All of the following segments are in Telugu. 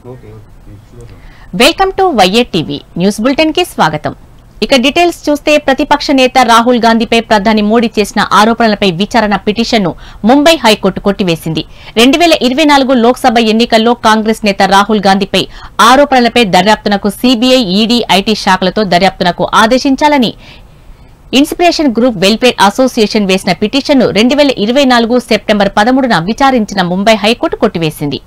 okay okay sure welcome to YA TV news bulletin కి స్వాగతం ఇక డీటెయిల్స్ చూస్తే ప్రతిపక్ష నేత రాహుల్ గాంధీపై ప్రధాని మోడీ చేసిన ఆరోపణలపై విచారణ పిటిషన్ను ముంబై హైకోర్టు కొట్టివేసింది రెండు వేల ఇరవై నాలుగు లోక్సభ ఎన్నికల్లో కాంగ్రెస్ నేత రాహుల్ గాంధీపై ఆరోపణలపై దర్యాప్తునకు సీబీఐ ఈడీ ఐటీ శాఖలతో దర్యాప్తునకు ఆదేశించాలని ఇన్స్పిరేషన్ గ్రూప్ వెల్ఫేర్ అసోసియేషన్ వేసిన పిటిషన్ను రెండు వేల ఇరవై నాలుగు సెప్టెంబర్ పదమూడున విచారించిన ముంబై హైకోర్టు కొట్టివేసింది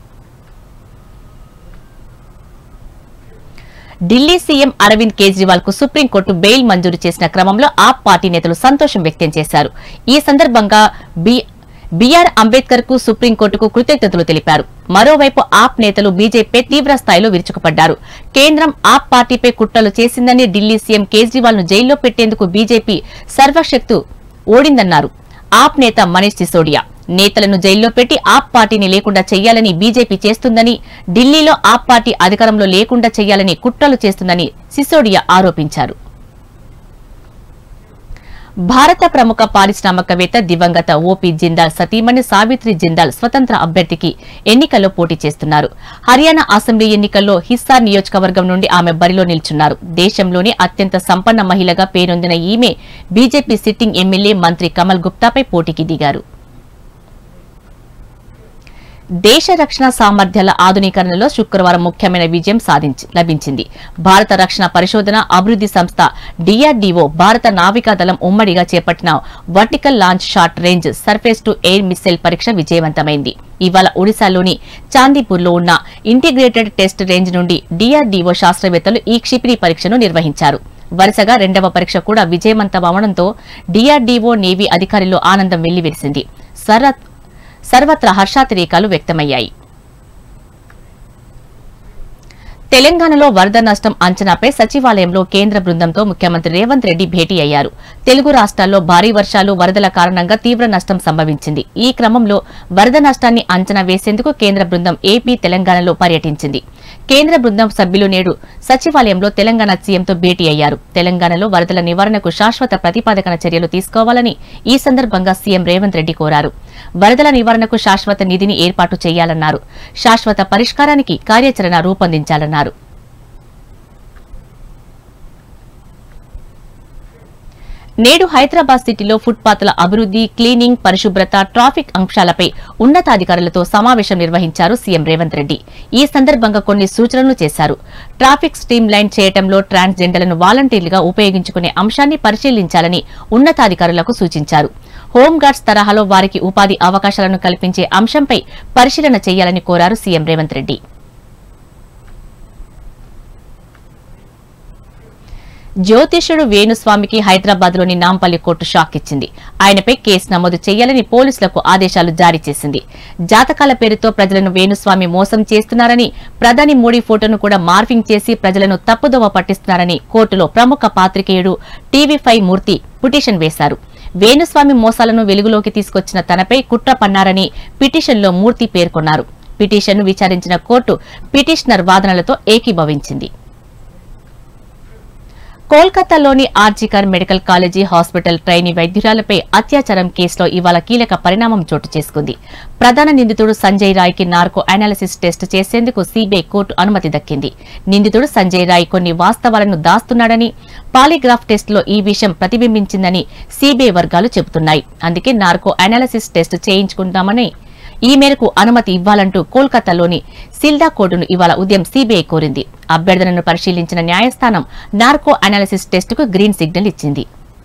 ఢిల్లీ సీఎం అరవింద్ కేజ్రీవాల్ కు సుప్రీంకోర్టు బెయిల్ మంజూరు చేసిన క్రమంలో ఆప్ పార్టీ నేతలు సంతోషం వ్యక్తం చేశారు ఈ సందర్భంగా బి- బిఆర్ అంబేద్కర్ కు సుప్రీంకోర్టుకు కృతజ్ఞతలు తెలిపారు మరోవైపు ఆప్ నేతలు బీజేపీ తీవ్ర స్థాయిలో విరుచుకుపడ్డారు కేంద్రం ఆప్ పార్టీపై కుట్రలు చేసిందని ఢిల్లీ సీఎం కేజ్రీవాల్ ను జైల్లో పెట్టేందుకు బీజేపీ సర్వశక్తు ఓడిందన్నారు ఆప్ నేత మనీష్ సిసోడియా నేతలను జైల్లో పెట్టి ఆప్ పార్టీని లేకుండా చేయాలని బీజేపీ చేస్తుందని ఢిల్లీలో ఆప్ పార్టీ అధికారంలో లేకుండా చేయాలని కుట్రలు చేస్తుందని సిసోడియా ఆరోపించారు భారత ప్రముఖ పారిశ్రామికవేత్త దివంగత ఓపీ జిందాల్ సతీమణి సావిత్రి జిందాల్ స్వతంత్ర అభ్యర్థికి ఎన్నికల్లో పోటీ చేస్తున్నారు హర్యానా అసెంబ్లీ ఎన్నికల్లో హిస్సార్ నియోజకవర్గం నుండి ఆమె బరిలో నిల్చున్నారు దేశంలోని అత్యంత సంపన్న మహిళగా పేరొందిన ఈమె బీజేపీ సిట్టింగ్ ఎమ్మెల్యే మంత్రి కమల్ గుప్తాపై పోటీకి దిగారు దేశ రక్షణ సామర్థ్యాల ఆధునీకరణలో శుక్రవారం ముఖ్యమైన విజయం సాధించి లభించింది భారత రక్షణ పరిశోధన అభివృద్ది సంస్థ డిఆర్డీఓ భారత నావికాదళం ఉమ్మడిగా చేపట్టిన vertical launch short range surface to air missile పరీక్ష విజయవంతమైంది ఇవాళ ఒడిశాలోని చాందీపూర్లో ఉన్న ఇంటిగ్రేటెడ్ టెస్ట్ రేంజ్ నుండి డిఆర్డీఓ శాస్త్రవేత్తలు ఈ క్షిపణి పరీక్షను నిర్వహించారు వరుసగా రెండవ పరీక్ష కూడా విజయవంతమవడంతో డిఆర్డీఓ నేవీ అధికారుల్లో ఆనందం వెల్లివిరిసింది సర సర్వత్రా హర్షాతిరేకాలు వ్యక్తమయ్యాయి తెలంగాణలో వరద నష్టం అంచనాపై సచివాలయంలో కేంద్ర బృందంతో ముఖ్యమంత్రి రేవంత్ రెడ్డి భేటీ అయ్యారు తెలుగు రాష్ట్రాల్లో భారీ వర్షాలు వరదల కారణంగా తీవ్ర నష్టం సంభవించింది ఈ క్రమంలో వరద నష్టాన్ని అంచనా వేసేందుకు కేంద్ర బృందం ఏపీ తెలంగాణలో పర్యటించింది కేంద్ర బృందం సభ్యులు నేడు సచివాలయంలో తెలంగాణ సీఎంతో భేటీ అయ్యారు తెలంగాణలో వరదల నివారణకు శాశ్వత ప్రతిపాదకన చర్యలు తీసుకోవాలని ఈ సందర్భంగా సీఎం రేవంత్ రెడ్డి కోరారు వరదల నివారణకు శాశ్వత నిధిని ఏర్పాటు చేయాలన్నారు శాశ్వత పరిష్కారానికి కార్యాచరణ రూపొందించాలన్నారు నేడు హైదరాబాద్ సిటీలో ఫుట్పాత్ల అభివృద్ది క్లీనింగ్ పరిశుభ్రత ట్రాఫిక్ అంశాలపై ఉన్నతాధికారులతో సమావేశం నిర్వహించారు సీఎం రేవంత్ రెడ్డి ఈ సందర్భంగా కొన్ని సూచనలు చేశారు ట్రాఫిక్ స్ట్రీమ్ లైన్ చేయడంలో ట్రాన్స్జెండర్లను వాలంటీర్లుగా ఉపయోగించుకునే అంశాన్ని పరిశీలించాలని ఉన్నతాధికారులకు సూచించారు హోంగార్డ్స్ తరహాలో వారికి ఉపాధి అవకాశాలను కల్పించే అంశంపై పరిశీలన చేయాలని కోరారు సీఎం రేవంత్ రెడ్డి జ్యోతిష్యుడు వేణుస్వామికి హైదరాబాద్ లోని నాంపల్లి కోర్టు షాక్ ఇచ్చింది ఆయనపై కేసు నమోదు చేయాలని పోలీసులకు ఆదేశాలు జారీ చేసింది జాతకాల పేరుతో ప్రజలను వేణుస్వామి మోసం చేస్తున్నారని ప్రధాని మోడీ ఫోటోను కూడా మార్ఫింగ్ చేసి ప్రజలను తప్పుదోవ పట్టిస్తున్నారని కోర్టులో ప్రముఖ పాత్రికేయుడు టీవీ ఫైవ్ మూర్తి పిటిషన్ వేశారు వేణుస్వామి మోసాలను వెలుగులోకి తీసుకొచ్చిన తనపై కుట్ర పన్నారని పిటిషన్లో మూర్తి పేర్కొన్నారు పిటిషన్ను విచారించిన కోర్టు పిటిషనర్ వాదనలతో ఏకీభవించింది కోల్కతాలోని RG Kar medical college hospital trainee వైద్యురాలపై అత్యాచారం కేసులో ఇవాళ కీలక పరిణామం చోటు చేసుకుంది ప్రధాన నిందితుడు సంజయ్ రాయ్ కి నార్కో అనాలిసిస్ టెస్ట్ చేసేందుకు సీబీఐ కోర్టు అనుమతి దక్కింది నిందితుడు సంజయ్ రాయ్ కొన్ని వాస్తవాలను దాస్తున్నాడని పాలిగ్రాఫ్ టెస్టులో ఈ విషయం ప్రతిబింబించిందని సీబీఐ వర్గాలు చెబుతున్నాయి అందుకే నార్కో అనాలిసిస్ టెస్ట్ చేయించుకుంటామని ఈ మేరకు అనుమతి ఇవ్వాలంటూ కోల్కతాలోని సిల్డా కోర్టును ఇవాళ ఉదయం సీబీఐ కోరింది అభ్యర్థనను పరిశీలించిన న్యాయస్థానం నార్కో అనాలిసిస్ టెస్టుకు గ్రీన్ సిగ్నల్ ఇచ్చింది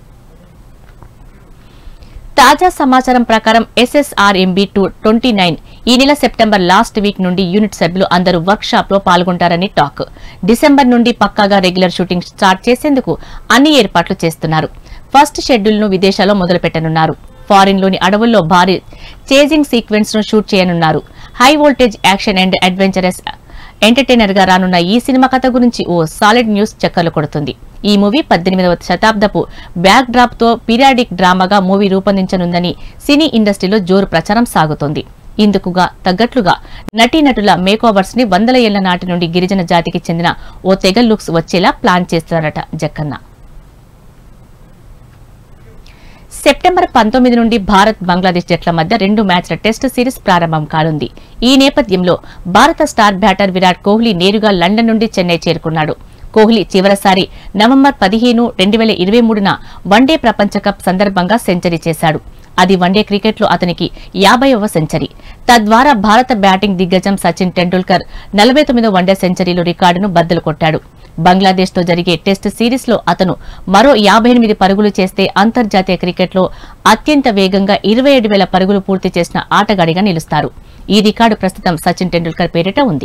తాజా సమాచారం ప్రకారం ఎస్ఎస్ఆర్ఎంబీ టూ ట్వంటీ నైన్ ఈ నెల సెప్టెంబర్ లాస్ట్ వీక్ నుండి యూనిట్ సభ్యులు అందరూ వర్క్ షాప్ లో పాల్గొంటారని టాక్ డిసెంబర్ నుండి పక్కాగా రెగ్యులర్ షూటింగ్ స్టార్ట్ చేసేందుకు అన్ని ఏర్పాట్లు చేస్తున్నారు ఫస్ట్ షెడ్యూల్ ను విదేశాల్లో మొదలుపెట్టనున్నారు ఫారిన్ లోని అడవుల్లో భారీ చేజింగ్ సీక్వెన్స్ ను షూట్ చేయనున్నారు high voltage action and adventurous entertainer గా రానున్న ఈ సినిమా కథ గురించి ఓ సాలిడ్ న్యూస్ చక్కర్లు కొడుతుంది ఈ మూవీ పద్దెనిమిదవ శతాబ్దపు బ్యాక్ డ్రాప్ తో పీరియాడిక్ డ్రామాగా మూవీ రూపొందించనుందని సినీ ఇండస్ట్రీలో జోరు ప్రచారం సాగుతోంది ఇందుకుగా తగ్గట్లుగా నటీనటుల మేకోవర్స్ ని వందల ఏళ్ల నాటి నుండి గిరిజన జాతికి చెందిన ఓ తెగ లుక్స్ వచ్చేలా ప్లాన్ చేస్తున్నారట జక్కన్న సెప్టెంబర్ పంతొమ్మిది నుండి భారత్ బంగ్లాదేశ్ జట్ల మధ్య రెండు మ్యాచ్ల టెస్ట్ సిరీస్ ప్రారంభం కానుంది ఈ నేపథ్యంలో భారత స్టార్ బ్యాటర్ విరాట్ కోహ్లీ నేరుగా లండన్ నుండి చెన్నై చేరుకున్నాడు కోహ్లీ చివరిసారి నవంబర్ పదిహేను రెండు వేల ఇరవై మూడున వన్డే ప్రపంచ కప్ సందర్భంగా సెంచరీ చేశాడు అది వన్డే క్రికెట్లో అతనికి యాభైవ సెంచరీ తద్వారా భారత బ్యాటింగ్ దిగ్గజం సచిన్ టెండూల్కర్ నలభై తొమ్మిదో వన్డే సెంచరీలు రికార్డును బద్దలు కొట్టాడు బంగ్లాదేశ్తో జరిగే టెస్ట్ సిరీస్లో అతను మరో యాభై ఎనిమిది పరుగులు చేస్తే అంతర్జాతీయ క్రికెట్లో అత్యంత వేగంగా ఇరవై ఏడు వేల పరుగులు పూర్తి చేసిన ఆటగాడిగా నిలుస్తారు ఈ రికార్డు ప్రస్తుతం సచిన్ టెండూల్కర్ పేరిట ఉంది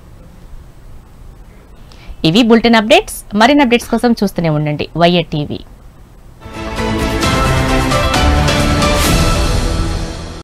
ఇవి బులెటిన్ అప్డేట్స్ మరిన్ని అప్డేట్స్ కోసం చూస్తూనే ఉండండి వైఏ టీవీ